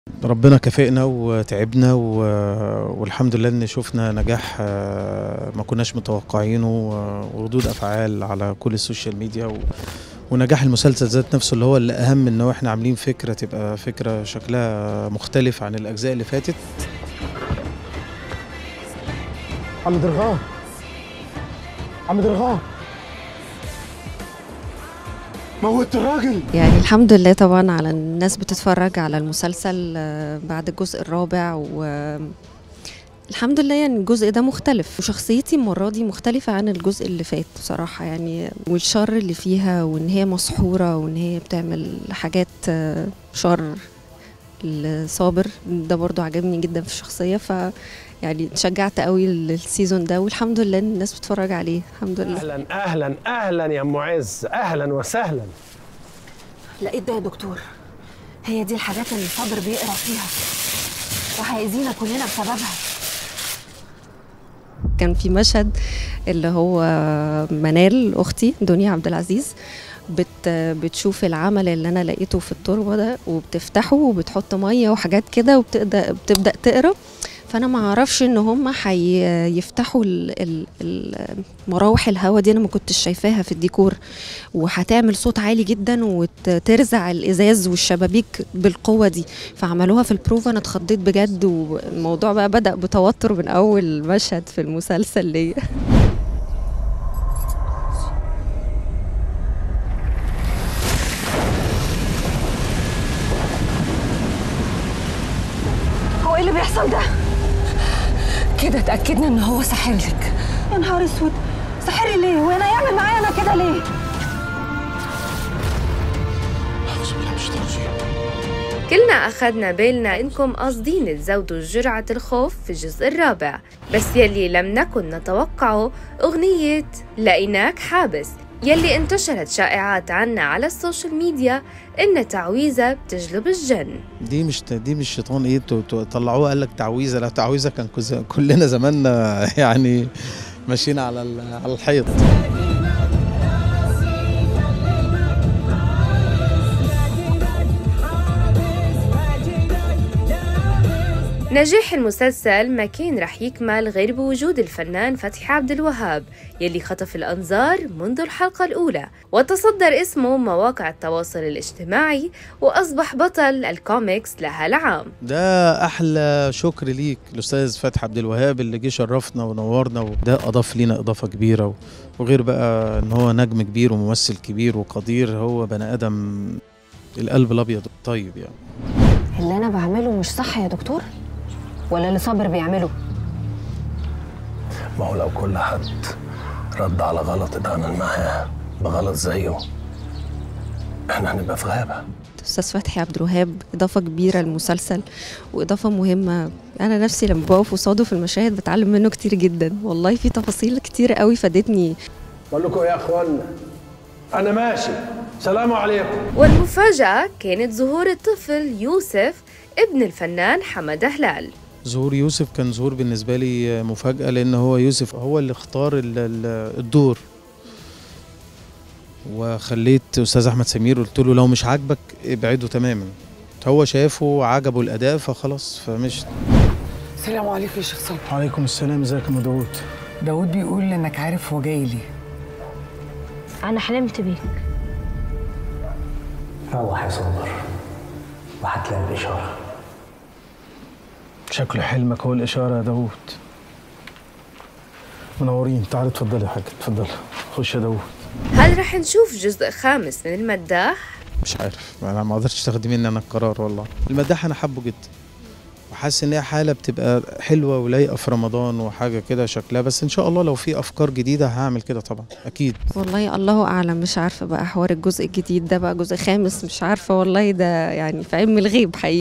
ربنا كافئنا وتعبنا و... والحمد لله ان شفنا نجاح آه، ما كناش متوقعينه و- وردود افعال على كل السوشيال ميديا و... ونجاح المسلسل ذات نفسه اللي هو اللي اهم ان هو احنا عاملين فكره تبقى فكره شكلها مختلف عن الاجزاء اللي فاتت عم درغام عم درغام موت الراجل يعني الحمد لله طبعا على الناس بتتفرج على المسلسل آه، بعد الجزء الرابع و الحمد لله يعني الجزء ده مختلف وشخصيتي المرة دي مختلفة عن الجزء اللي فات بصراحة يعني والشر اللي فيها وان هي مسحورة وان هي بتعمل حاجات آه، شر الصابر ده برضو عجبني جدا في الشخصية ف يعني اتشجعت قوي السيزون ده والحمد لله إن الناس بتتفرج عليه الحمد لله اهلا اهلا اهلا يا ام عز اهلا وسهلا لقيت ده يا دكتور هي دي الحاجات اللي صابر بيقرا فيها وهيأذينا كلنا بسببها كان في مشهد اللي هو منال اختي دنيا عبد العزيز بت بتشوف العمل اللي انا لقيته في التربه ده وبتفتحه وبتحط ميه وحاجات كده وبتبدا بتبدا تقرا فانا ما اعرفش ان هم هيفتحوا مراوح الهواء دي انا ما كنتش شايفاها في الديكور وهتعمل صوت عالي جدا وترزع الازاز والشبابيك بالقوه دي فعملوها في البروفا انا اتخضيت بجد والموضوع بقى بدا بتوتر من اول مشهد في المسلسل ليا هو ايه اللي بيحصل ده كده اتأكدنا ان هو ساحر لك يا نهار اسود سحري ليه وانا يعمل معايا انا كده ليه كلنا أخدنا بالنا إنكم قاصدين تزودوا جرعة الخوف في الجزء الرابع بس يلي لم نكن نتوقعه أغنية لقيناك حابس يلي انتشرت شائعات عنا على السوشيال ميديا إن تعويذة بتجلب الجن دي مش دي مش شيطان ايه تو- تو- طلعوها قال لك تعويذه لا تعويذه كان كز- كلنا زماننا يعني ماشيين على ال- على الحيط نجاح المسلسل ما كان رح يكمل غير بوجود الفنان فتحي عبد الوهاب يلي خطف الأنظار منذ الحلقة الأولى وتصدر اسمه مواقع التواصل الاجتماعي وأصبح بطل الكوميكس لها العام ده احلى شكر ليك الاستاذ فتحي عبد الوهاب اللي جه شرفنا ونورنا وده اضاف لينا اضافه كبيره و- وغير بقى ان هو نجم كبير وممثل كبير وقدير هو بني ادم القلب الابيض الطيب يعني اللي انا بعمله مش صح يا دكتور ولا اللي صابر بيعمله ما هو لو كل حد رد على غلط اتعامل معاه بغلط زيه احنا هنبقى في غابه استاذ فتحي عبد الوهاب اضافه كبيره للمسلسل واضافه مهمه انا نفسي لما بقف قصاده في المشاهد بتعلم منه كتير جدا والله في تفاصيل كتير قوي فادتني بقول لكم إيه يا اخوانا انا ماشي سلام عليكم والمفاجأة كانت ظهور الطفل يوسف ابن الفنان حمد هلال ظهور يوسف كان ظهور بالنسبه لي مفاجاه لان هو يوسف هو اللي اختار ال- ال- الدور وخليت استاذ احمد سمير قلت له لو مش عاجبك ابعده تماما هو شافه عجبه الاداء فخلاص فمش السلام عليكم يا شيخ صبري وعليكم السلام ازيك يا ام داوود داود بيقول انك عارف هو جاي ليه انا حلمت بيك روح يا صابر وهتلاقي الإشارة شكل حلمك هو الاشاره يا داوود منورين تعالي اتفضلي يا حاج اتفضلي خش يا داوود هل رح نشوف جزء خامس من المداح؟ مش عارف انا ما قدرتش تاخدي مني انا القرار والله المداح انا حابه جدا وحاسس ان هي حاله بتبقى حلوه ولايقه في رمضان وحاجه كده شكلها بس ان شاء الله لو في افكار جديده هعمل كده طبعا اكيد والله الله اعلم مش عارفه بقى حوار الجزء الجديد ده بقى جزء خامس مش عارفه والله ده يعني في علم الغيب حقيقي